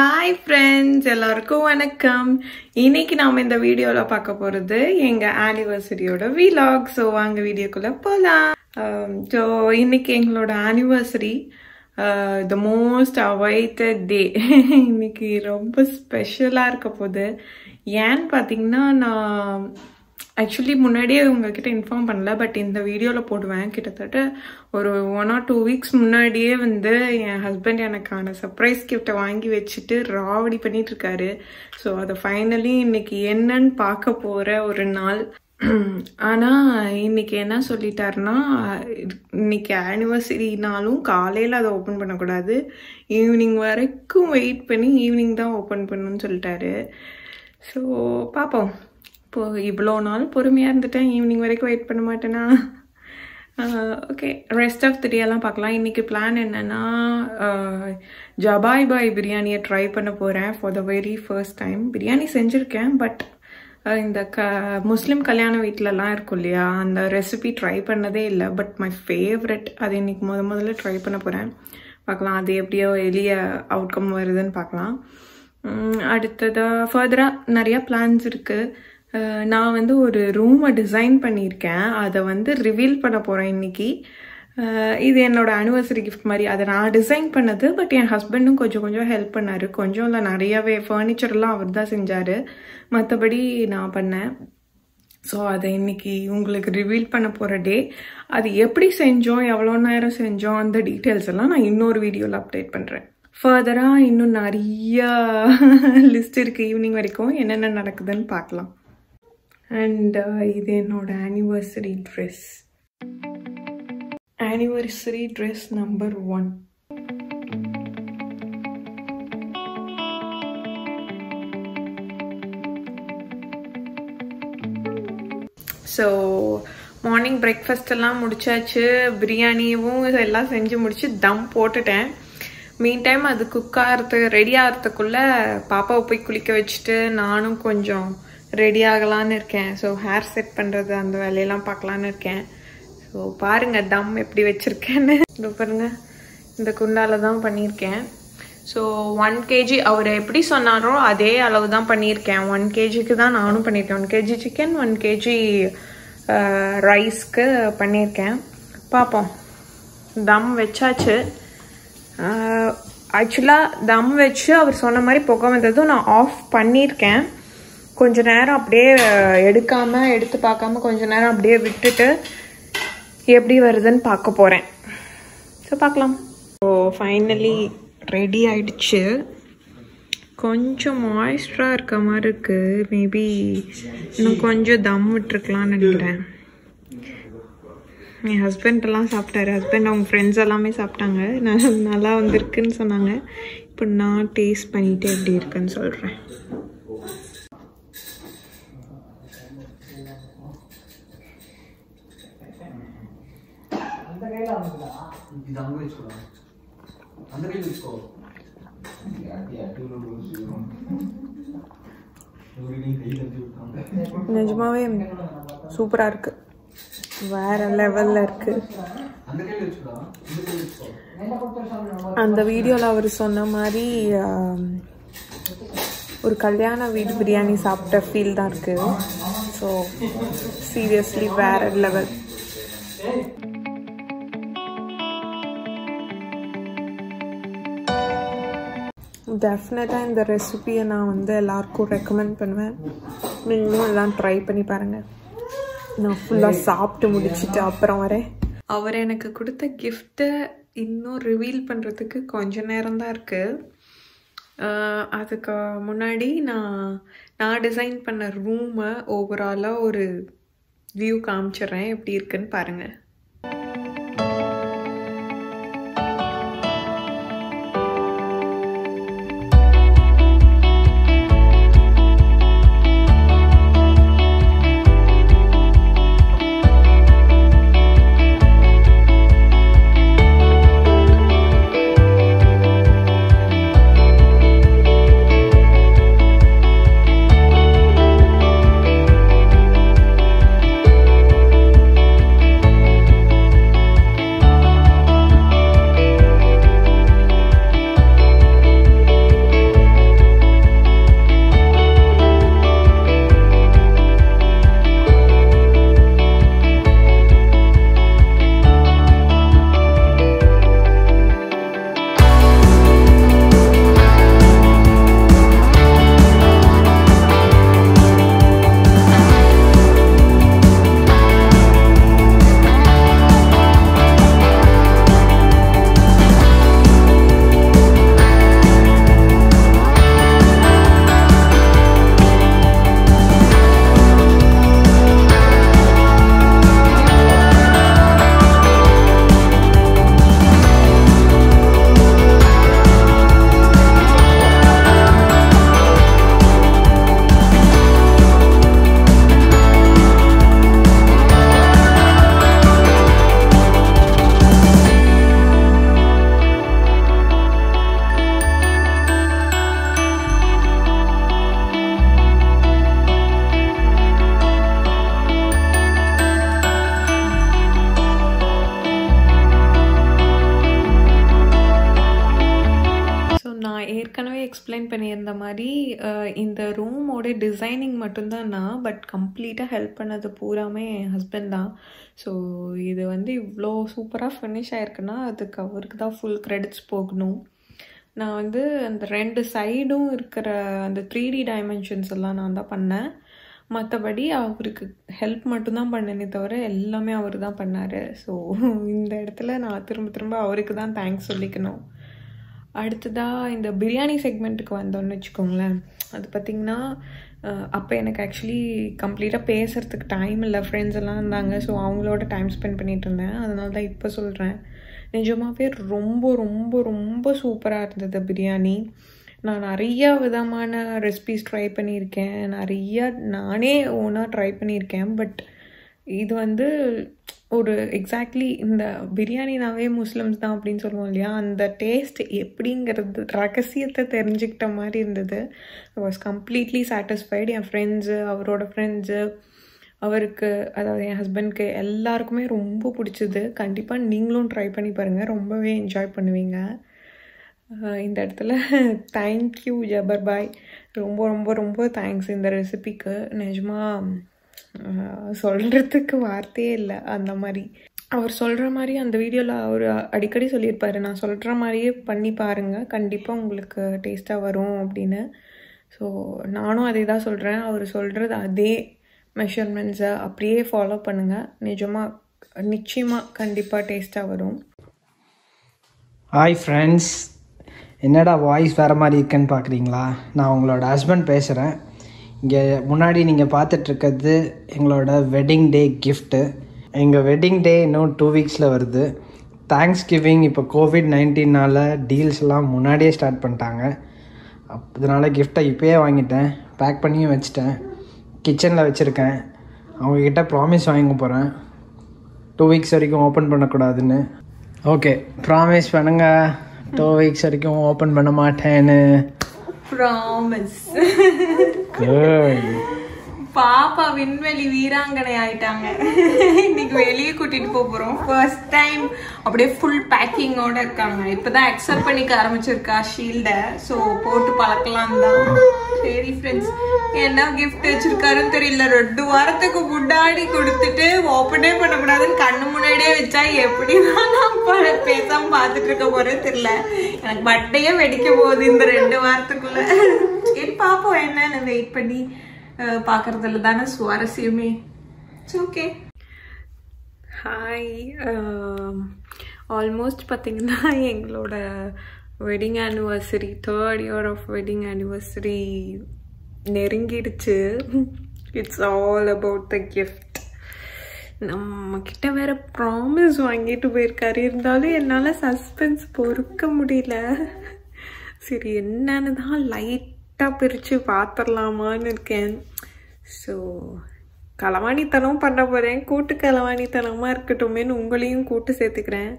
Hi friends எல்லாருக்கும் வணக்கம் இன்னைக்கு நாம இந்த வீடியோல பார்க்க போறது எங்க ஆனிவர்சரியோட vlog ஸோ வாங்க வீடியோக்குள்ள போலாம் ஸோ இன்னைக்கு எங்களோட anniversary the most awaited day இன்னைக்கு ரொம்ப ஸ்பெஷலாக இருக்க போகுது ஏன்னு பார்த்தீங்கன்னா நான் ஆக்சுவலி முன்னாடியே உங்ககிட்ட இன்ஃபார்ம் பண்ணல பட் இந்த வீடியோவில் போடுவேன் கிட்டத்தட்ட ஒரு ஒன் ஆர் டூ வீக்ஸ் முன்னாடியே வந்து என் ஹஸ்பண்ட் எனக்கான சர்ப்ரைஸ் கிஃப்டை வாங்கி வச்சுட்டு ராவடி பண்ணிட்டு இருக்காரு ஸோ அதை ஃபைனலி இன்னைக்கு என்னன்னு பார்க்க போகிற ஒரு நாள் ஆனால் இன்னைக்கு என்ன சொல்லிட்டாருன்னா இன்னைக்கு ஆனிவர்சரினாலும் காலையில் அதை ஓப்பன் பண்ணக்கூடாது ஈவினிங் வரைக்கும் வெயிட் பண்ணி ஈவினிங் தான் ஓப்பன் பண்ணணும்னு சொல்லிட்டாரு ஸோ பார்ப்போம் இப்போ இவ்வளோ நாள் பொறுமையாக இருந்துட்டேன் ஈவினிங் வரைக்கும் வெயிட் பண்ண மாட்டேனா ஓகே ரெஸ்ட் ஆஃப் த டேலாம் பார்க்கலாம் இன்றைக்கி பிளான் என்னென்னா ஜபாய் பாய் பிரியாணியை ட்ரை பண்ண போகிறேன் for the very first time biryani செஞ்சுருக்கேன் பட் இந்த க முஸ்லீம் கல்யாண வீட்டிலலாம் இருக்கும் இல்லையா அந்த ரெசிபி ட்ரை பண்ணதே இல்லை பட் மை ஃபேவரட் அது இன்னைக்கு முத முதல்ல ட்ரை பண்ண போகிறேன் பார்க்கலாம் அது எப்படியோ எளிய அவுட்கம் வருதுன்னு பார்க்கலாம் அடுத்ததாக ஃபர்தராக நிறையா பிளான்ஸ் இருக்குது நான் வந்து ஒரு ரூமை டிசைன் பண்ணியிருக்கேன் அதை வந்து ரிவீல் பண்ண போகிறேன் இன்னைக்கு இது என்னோட ஆனிவர்சரி கிஃப்ட் மாதிரி அதை நான் டிசைன் பண்ணது பட் என் ஹஸ்பண்டும் கொஞ்சம் கொஞ்சம் ஹெல்ப் பண்ணார் கொஞ்சம் இல்லை நிறையவே ஃபர்னிச்சர்லாம் அவர் தான் செஞ்சார் மற்றபடி நான் பண்ணேன் ஸோ அதை இன்னைக்கு உங்களுக்கு ரிவீல் பண்ண போகிற டே அது எப்படி செஞ்சோம் எவ்வளோ நேரம் செஞ்சோம் அந்த டீட்டெயில்ஸ் எல்லாம் நான் இன்னொரு வீடியோவில் அப்டேட் பண்ணுறேன் ஃபர்தராக இன்னும் நிறைய லிஸ்ட் இருக்குது ஈவினிங் வரைக்கும் என்னென்ன நடக்குதுன்னு பார்க்கலாம் அண்ட் இது என்னோட anniversary dress anniversary dress number one so morning breakfast எல்லாம் முடிச்சாச்சு பிரியாணியும் எல்லாம் செஞ்சு முடிச்சு தம் போட்டுட்டேன் மீன் டைம் அது குக் ஆகிறது ரெடி ஆகிறதுக்குள்ளே பாப்பாவை போய் குளிக்க வச்சுட்டு நானும் கொஞ்சம் ரெடி ஆகலான்னு இருக்கேன் ஸோ ஹேர் செட் பண்ணுறது அந்த வேலையெல்லாம் பார்க்கலான்னு இருக்கேன் ஸோ பாருங்கள் தம் எப்படி வச்சுருக்கேன்னு இது பாருங்க இந்த குண்டால தான் பண்ணியிருக்கேன் ஸோ ஒன் கேஜி அவர் எப்படி சொன்னாரோ அதே அளவு தான் பண்ணியிருக்கேன் ஒன் கேஜிக்கு தான் நானும் பண்ணியிருக்கேன் one KG chicken one KG ரைஸ்க்கு பண்ணியிருக்கேன் பார்ப்போம் தம் வச்சாச்சு ஆக்சுவலாக தம் வச்சு அவர் சொன்ன மாதிரி புகை வந்ததும் நான் ஆஃப் பண்ணியிருக்கேன் கொஞ்ச நேரம் அப்படியே எடுக்காமல் எடுத்து பார்க்காம கொஞ்ச நேரம் அப்படியே விட்டுட்டு எப்படி வருதுன்னு பார்க்க போகிறேன் ஸோ பார்க்கலாம் ஸோ ஃபைனலி ரெடி ஆயிடுச்சு கொஞ்சம் மாய்ஸ்டராக இருக்க மாதிரி இருக்குது மேபி இன்னும் கொஞ்சம் தம் விட்டுருக்கலாம்னு நினைக்கிறேன் என் ஹஸ்பண்டெல்லாம் சாப்பிட்டாரு ஹஸ்பண்ட் அவங்க ஃப்ரெண்ட்ஸ் எல்லாமே சாப்பிட்டாங்க நான் நல்லா வந்திருக்குன்னு சொன்னாங்க இப்போ நான் டேஸ்ட் பண்ணிவிட்டு எப்படி இருக்குன்னு சொல்கிறேன் ఇది అంగు వేసుకో అందరికీ తీసుకో நிஜமாவே சூப்பராக இருக்குது வேற லெவலில் இருக்குது అందరికీ తెచ్చుకో అందరికీ తెచ్చుకో அந்த வீடியோவில் அவர் சொன்ன மாதிரி ஆம், ஒரு கல்யாண வீடு பிரியாணி சாப்பிட்ட ஃபீல் தான் இருக்குது ஸோ சீரியஸ்லி வேற லெவல் டெஃபினட்டாக இந்த ரெசிபியை நான் வந்து எல்லாருக்கும் ரெக்கமெண்ட் பண்ணுவேன் நீங்களும் எல்லாம் ட்ரை பண்ணி பாருங்கள் நான் ஃபுல்லாக சாப்பிட்டு முடிச்சுட்டு அப்புறம் வரேன் அவர் எனக்கு கொடுத்த கிஃப்ட்டை இன்னும் ரிவீல் பண்ணுறதுக்கு கொஞ்ச நேரம் தான் இருக்குது அதுக்கு முன்னாடி நான் நான் டிசைன் பண்ண ரூமை ஓவராலாக ஒரு வியூ காமிச்சிடுறேன் எப்படி இருக்குன்னு பாருங்கள் ஏற்கனவே எக்ஸ்பிளைன் பண்ணியிருந்த மாதிரி அஹ், இந்த ரூமோட டிசைனிங் மட்டும்தான் நான் பட் கம்ப்ளீட்டாக ஹெல்ப் பண்ணது பூராமே என் ஹஸ்பண்ட் தான் ஸோ இது வந்து இவ்வளோ சூப்பராக ஃபினிஷ் ஆயிருக்குன்னா அதுக்கு அவருக்கு தான் ஃபுல் கிரெடிட்ஸ் போகணும் நான் வந்து அந்த ரெண்டு சைடும் இருக்கிற அந்த த்ரீ டி டைமென்ஷன்ஸ் எல்லாம் நான் தான் பண்ணேன் மற்றபடி அவருக்கு ஹெல்ப் மட்டும்தான் பண்ணேனே தவிர எல்லாமே அவர் தான் பண்ணார் ஸோ இந்த இடத்துல நான் திரும்ப திரும்ப அவருக்கு தான் தேங்க்ஸ் சொல்லிக்கணும் அடுத்ததாக இந்த பிரியாணி செக்மெண்ட்டுக்கு வந்தோன்னு வச்சுக்கோங்களேன் அது பார்த்திங்கன்னா அப்போ எனக்கு ஆக்சுவலி கம்ப்ளீட்டாக பேசுகிறதுக்கு டைம் இல்லை ஃப்ரெண்ட்ஸ் எல்லாம் இருந்தாங்க ஸோ அவங்களோட டைம் ஸ்பெண்ட் பண்ணிட்டு இருந்தேன் அதனால தான் இப்போ சொல்கிறேன் நிஜமாகவே ரொம்ப ரொம்ப ரொம்ப சூப்பராக இருந்தது பிரியாணி நான் நிறைய விதமான ரெசிபிஸ் ட்ரை பண்ணியிருக்கேன் நிறைய நானே ஓனாக ட்ரை பண்ணியிருக்கேன் பட் இது வந்து ஒரு எக்ஸாக்ட்லி இந்த பிரியாணினாவே முஸ்லிம்ஸ் தான் அப்படின்னு சொல்லுவோம் இல்லையா அந்த டேஸ்ட் எப்படிங்கிறது ரகசியத்தை தெரிஞ்சுக்கிட்ட மாதிரி இருந்தது வாஸ் கம்ப்ளீட்லி சாட்டிஸ்ஃபைடு என் ஃப்ரெண்ட்ஸு அவரோட ஃப்ரெண்ட்ஸு அவருக்கு அதாவது என் ஹஸ்பண்ட்க்கு எல்லாருக்குமே ரொம்ப பிடிச்சது கண்டிப்பாக நீங்களும் ட்ரை பண்ணி பாருங்கள் ரொம்பவே என்ஜாய் பண்ணுவீங்க அஹ் இந்த இடத்துல தேங்க்யூ ஜபர் பாய் ரொம்ப ரொம்ப ரொம்ப தேங்க்ஸ் இந்த ரெசிபிக்கு நிஜமாக சொல்கிறதுக்கு வார்த்தையே இல்லை அந்த மாதிரி அவர் சொல்கிற மாதிரி அந்த வீடியோவில் அவர் அடிக்கடி சொல்லியிருப்பாரு நான் சொல்கிற மாதிரியே பண்ணி பாருங்கள் கண்டிப்பாக உங்களுக்கு டேஸ்ட்டாக வரும் அப்படின்னு ஸோ நானும் அதே தான் சொல்கிறேன் அவர் சொல்கிறது அதே மெஷர்மெண்ட்ஸை அப்படியே ஃபாலோ பண்ணுங்கள் நிஜமாக நிச்சயமாக கண்டிப்பாக டேஸ்ட்டாக வரும் ஹாய் ஃப்ரெண்ட்ஸ் என்னடா வாய்ஸ் வேறு மாதிரி இருக்குன்னு பார்க்குறீங்களா நான் உங்களோட ஹஸ்பண்ட் பேசுகிறேன் இங்கே முன்னாடி நீங்கள் பார்த்துட்ருக்கிறது எங்களோட வெட்டிங் டே கிஃப்ட்டு எங்கள் வெட்டிங் டே இன்னும் டூ வீக்ஸில் வருது தேங்க்ஸ் கிவிங் இப்போ கோவிட் நைன்டீனால் டீல்ஸ்லாம் முன்னாடியே ஸ்டார்ட் பண்ணிட்டாங்க அப் இதனால் கிஃப்ட்டை இப்போயே வாங்கிட்டேன் பேக் பண்ணியும் வச்சுட்டேன் கிச்சனில் வச்சுருக்கேன் அவங்கக்கிட்ட ப்ராமிஸ் வாங்க போகிறேன் டூ வீக்ஸ் வரைக்கும் ஓப்பன் பண்ணக்கூடாதுன்னு ஓகே ப்ராமிஸ் பண்ணுங்க டூ வீக்ஸ் வரைக்கும் ஓப்பன் பண்ண மாட்டேன்னு ப்ராமிஸ் Good. பாப்பா விண்வெளி வீராங்கனை ஆயிட்டாங்க இன்னைக்கு வெளியே கூட்டிட்டு போக போறோம் ஃபர்ஸ்ட் டைம் அப்படியே ஃபுல் பேக்கிங்கோட இருக்காங்க இப்பதான் அக்செப்ட் பண்ணிக்க ஆரம்பிச்சிருக்கா ஷீல்ட சோ போட்டு பழக்கலாம் தான் சரி ஃப்ரெண்ட்ஸ் என்ன கிஃப்ட் வச்சிருக்காருன்னு தெரியல ரெண்டு வாரத்துக்கு முன்னாடி கொடுத்துட்டு ஓப்பனே பண்ணக்கூடாதுன்னு கண்ணு முன்னாடியே வச்சா எப்படிதான் நான் ப- பேசாம பார்த்துட்டு இருக்க போறேன் தெரியல எனக்கு பட்டையே வெடிக்க போகுது இந்த ரெண்டு வாரத்துக்குள்ள சரி பாப்போம் என்னன்னு வெயிட் பண்ணி அஹ், பார்க்கறதுல தானே சுவாரஸ்யமே ஓகே ஹாய் ஆல்மோஸ்ட் பார்த்தீங்கன்னா எங்களோட wedding anniversary third year of wedding anniversary நெருங்கிடுச்சு it's all about the gift நம்ம கிட்ட வேற ப்ராமிஸ் வாங்கிட்டு போயிருக்காரு இருந்தாலும் என்னால் சஸ்பென்ஸ் பொறுக்க முடியல சரி என்னன்னு தான் லைட்டாக பிரித்து பார்த்துடலாமான்னு இருக்கேன் ஸோ களவாணித்தனம் பண்ண போகிறேன் கூட்டு களவாணித்தனமாக இருக்கட்டுமேன்னு உங்களையும் கூட்டு சேர்த்துக்கிறேன்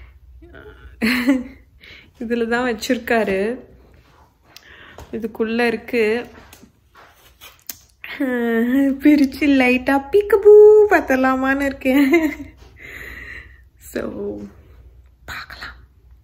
இதில் தான் வச்சுருக்காரு இதுக்குள்ளே இருக்குது பிரிச்சு லைட்டா பீக்கபூ பார்த்தலாமான்னு இருக்கேன் ஸோ பார்க்கலாம்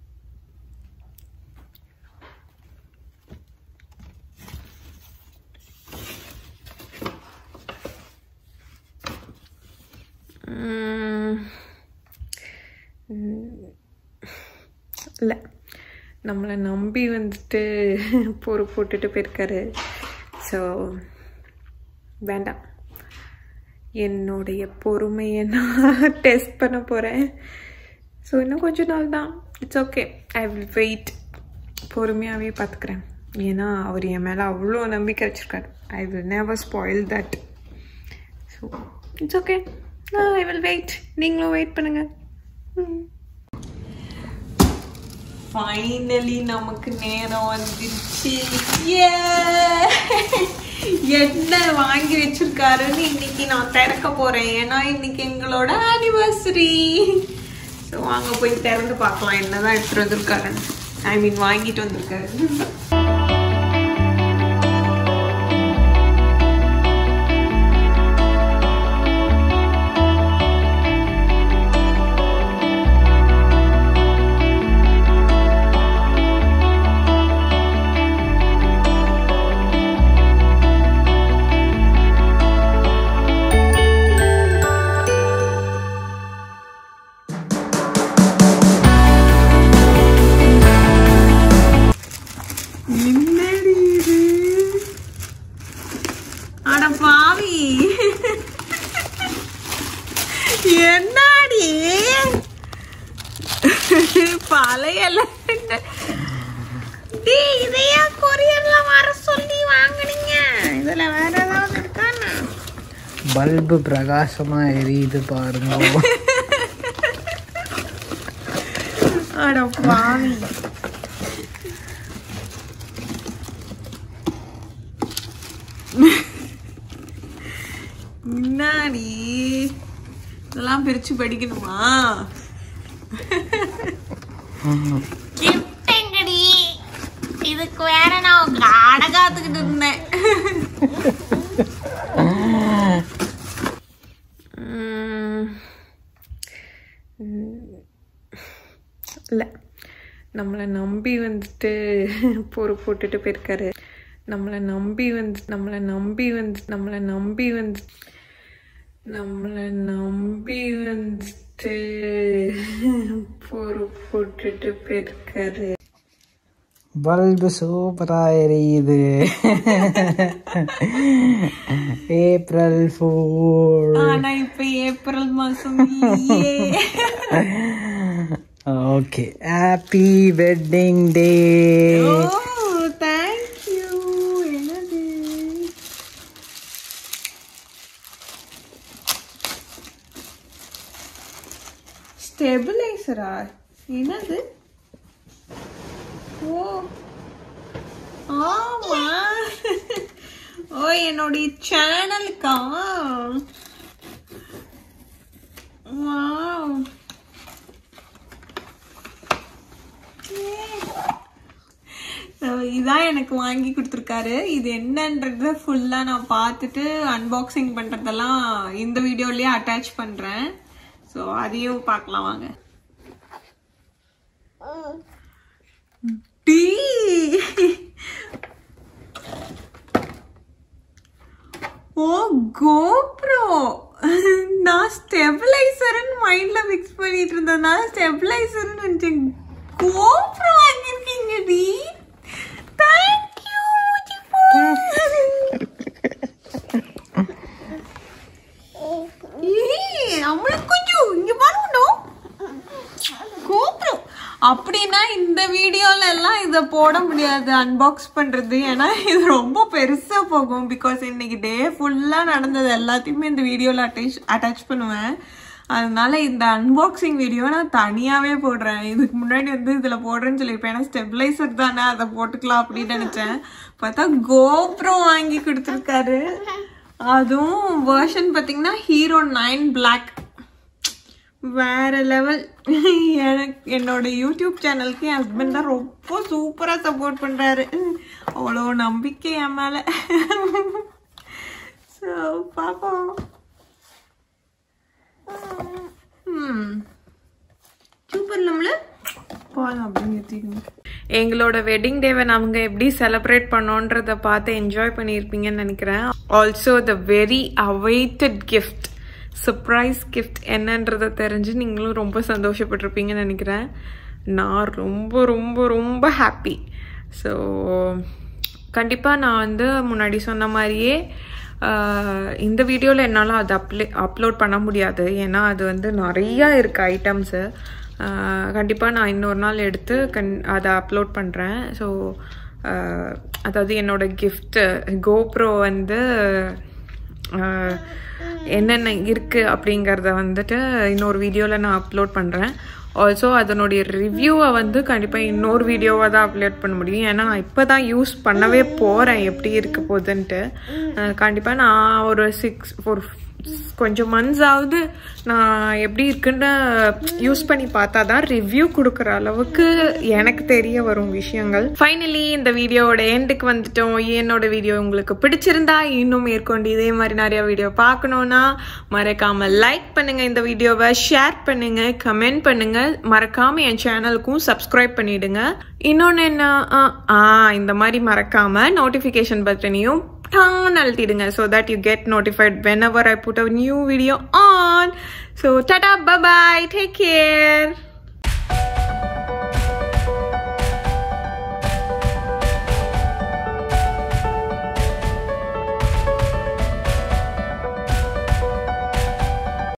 இல்லை நம்மளை நம்பி வந்துட்டு பொறு போட்டுட்டு போயிருக்காரு ஸோ வேண்டாம் என்னுடைய பொறுமையை நான் டெஸ்ட் பண்ண போகிறேன் ஸோ இன்னும் கொஞ்ச நாள் தான் it's okay I will wait பொறுமையாகவே பார்த்துக்கிறேன் ஏன்னா அவர் என் மேலே அவ்வளோ நம்பிக்கை வச்சுருக்காரு I will never spoil that so it's okay I will wait நீங்களும் வெயிட் பண்ணுங்கள் ஃபைனலி நமக்கு நேரம் வந்துருச்சு Yeah! என்ன வாங்கி வச்சிருக்காருன்னு இன்னைக்கு நான் திறக்க போறேன் ஏன்னா இன்னைக்கு எங்களோட ஆனிவர்சரி ஸோ வாங்க போய் திறந்து பார்க்கலாம் என்னதான் எடுத்துட்டு வந்திருக்காருன்னு ஐ மீன் வாங்கிட்டு வந்திருக்காரு பல்பு பிரகாசமா எரியுது பாருங்க அட பாவி முன்னாடி இதெல்லாம் பிரிச்சு படிக்கணுமா கிஃப்டங்கடி இதுக்கு வேற நான் காட காத்துக்கிட்டு இருந்தேன் உம். இல்லை நம்மளை நம்பி வந்துட்டு பொறு போட்டுட்டு போயிருக்காரு நம்மளை நம்பி வந்து நம்மளை நம்பி வந்து நம்மளை நம்பி வந்து நம்மளை நம்பி வந்துட்டு பொறு போட்டுட்டு போயிருக்காரு பல்பு சூப்பரா எரியுது ஏப்ரல் ஃபோர் ஆனா இப்ப ஏப்ரல் மாசம் இல்லையே. Okay happy wedding day oh thank you என்னது ஸ்டெபிளைசரா என்னது ஓ ஆமா ஓ என்னுடைய சேனலுக்கா வாவ் So, இதான் எனக்கு வாங்கி கொடுத்துருக்காரு இது என்னன்றத ஃபுல்லாக நான் பார்த்துட்டு அன்பாக்சிங் பண்ணுறதெல்லாம் இந்த வீடியோலயே அட்டாச் பண்ணுறேன் ஸோ அதையும் பார்க்கலாம் வாங்க டீ ஓ கோப்ரோ நான் ஸ்டெபிளைசர்னு மைண்ட்ல ஃபிக்ஸ் பண்ணிட்டு இருந்தேன் ஸ்டெபிளைசர்னு நினைச்சேன் கோப்ரோ வாங்கியிருக்கீங்க டி தேங்க்யூ அவளுக்கு கொஞ்சம் இங்க பாருங்க கோப்ரோ அப்படின்னா இந்த வீடியோல எல்லாம் இதை போட முடியாது அன்பாக்ஸ் பண்றது ஏன்னா இது ரொம்ப பெருசா போகும் பிகாஸ் இன்னைக்கு டே ஃபுல்லா நடந்தது எல்லாத்தையுமே இந்த வீடியோல அட்டாச் அட்டாச் பண்ணுவேன் அதனால இந்த அன்பாக்சிங் வீடியோ நான் தனியாவே போடுறேன் இதுக்கு முன்னாடி வந்து இதுல போடுறேன்னு சொல்லியிருப்பேன் ஏன்னா ஸ்டெபிளைசர் தானே அதை போட்டுக்கலாம் அப்படின்னு நினைச்சேன் பார்த்தா கோப்ரோ வாங்கி கொடுத்துருக்காரு அதுவும் வேர்ஷன் பார்த்தீங்கன்னா ஹீரோ நைன் பிளாக் வேற லெவல் எனக்கு என்னோட யூடியூப் சேனலுக்கு என் ஹஸ்பண்ட் தான் ரொம்ப சூப்பரா சப்போர்ட் பண்றாரு அவ்வளோ நம்பிக்கை என் மேல ஸோ பார்ப்போம் சூப்பர் நம்மள போகலாம் அப்படின்னு நிறுத்திக்கணும் எங்களோட வெட்டிங் டேவை நாங்கள் எப்படி செலிப்ரேட் பண்ணோன்றத பார்த்து என்ஜாய் பண்ணியிருப்பீங்கன்னு நினைக்கிறேன் also the very awaited gift surprise gift என்னன்றதை தெரிஞ்சு நீங்களும் ரொம்ப சந்தோஷப்பட்டிருப்பீங்கன்னு நினைக்கிறேன் நான் ரொம்ப ரொம்ப ரொம்ப ஹாப்பி ஸோ கண்டிப்பாக நான் வந்து முன்னாடி சொன்ன மாதிரியே ஆஹ், இந்த வீடியோவில் என்னால் அதை அப்ளே அப்லோட் பண்ண முடியாது ஏன்னா அது வந்து நிறையா இருக்குது ஐட்டம்ஸு கண்டிப்பாக நான் இன்னொரு நாள் எடுத்து கண் அதை அப்லோட் பண்ணுறேன் ஸோ அதாவது என்னோட கிஃப்ட்டு கோப்ரோ வந்து ஆஹ், என்னென்ன இருக்குது அப்படிங்கிறத வந்துட்டு இன்னொரு வீடியோவில் நான் அப்லோட் பண்ணுறேன் ஆல்சோ அதனுடைய ரிவ்யூவை வந்து கண்டிப்பாக இன்னொரு வீடியோவாக தான் அப்லோட் பண்ண முடியும் ஏன்னா நான் இப்போ தான் யூஸ் பண்ணவே போகிறேன் எப்படி இருக்க போகுதுன்ட்டு கண்டிப்பாக நான் ஒரு சிக்ஸ் ஒரு கொஞ்சம் மந்த்ஸ் ஆகுது நான் எப்படி இருக்குன்னு யூஸ் பண்ணி பார்த்தா தான் ரிவ்யூ கொடுக்குற அளவுக்கு எனக்கு தெரிய வரும் விஷயங்கள் ஃபைனலி இந்த வீடியோவோட எண்டுக்கு வந்துட்டோம் என்னோட வீடியோ உங்களுக்கு பிடிச்சிருந்தா இன்னும் மேற்கொண்டு இதே மாதிரி நிறைய வீடியோ பார்க்கணுன்னா மறக்காம லைக் பண்ணுங்க இந்த வீடியோவை ஷேர் பண்ணுங்க கமெண்ட் பண்ணுங்க மறக்காம என் சேனலுக்கும் சப்ஸ்கிரைப் பண்ணிடுங்க இன்னொன்று என்ன ஆ, ஆ இந்த மாதிரி மறக்காம நோட்டிஃபிகேஷன் பட்டனையும் டான் அழுத்திடுங்க so that you get notified whenever I put a new video on so tata bye bye take care